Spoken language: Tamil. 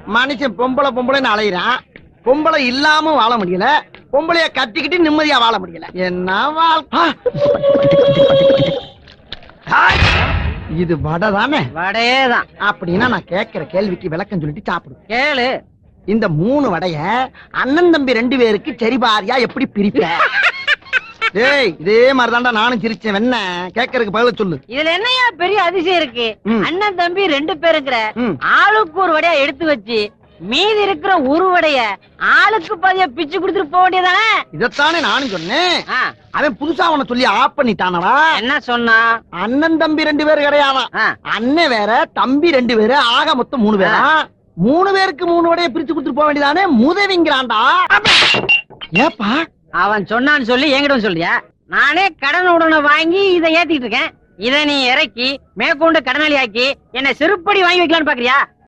மனுஷன் பொம்பளை பொம்பளைன்னு அலையிறான் பொம்பளை இல்லாம வாழ முடியல பொம்பளைய கட்டிக்கிட்டு நிம்மதியா வாழ முடியல என்ன வாழ்க்கை ஹாய். இது வடை தானே வடையேதான் அப்படின்னா நான் கேட்கிற கேள்விக்கு விளக்கம் சொல்லிட்டு சாப்பிடு கேளு இந்த மூணு வடைய அண்ணன் தம்பி ரெண்டு பேருக்கு சரி பாரியா எப்படி பிரிப்ப டேய் இதே மாதிரிதான்டா நானும் சிரிச்சேன் என்ன கேட்கறதுக்கு பதில சொல்லு இதுல என்னையா பெரிய அதிசயம் இருக்கு ம். அண்ணன் தம்பி ரெண்டு பேருங்கிற ம். ஆளுக்கு ஒரு வடையா எடுத்து வச்சு மீதி இருக்கிற ஒரு வடைய ஆளுக்கு பாதியா பிச்சு கொடுத்துட்டு போக வேண்டியதானே இதத்தானே நானும் சொன்னேன் ஆ, அவன் புதுசா அவனை சொல்லி ஆஃப் பண்ணிட்டானடா என்ன சொன்னா அண்ணன் தம்பி ரெண்டு பேர் கிடையாதான் ஆ, அண்ணன் வேற தம்பி ரெண்டு பேரு ஆக மொத்தம் மூணு பேரா மூணு பேருக்கு மூணு வடைய பிரிச்சு கொடுத்துட்டு போக வேண்டியதானே முதவிங்கிறான்டா ஏப்பா அவன் சொன்னான்னு சொல்லி என்கிட்ட வந்து சொல்றியா நானே கடன் உடனே வாங்கி இதை ஏத்திட்டு இருக்கேன் இதை நீ இறக்கி மேற்கொண்டு கடனாளி ஆக்கி என்ன செருப்படி வாங்கி வைக்கலாம்னு பாக்குறியா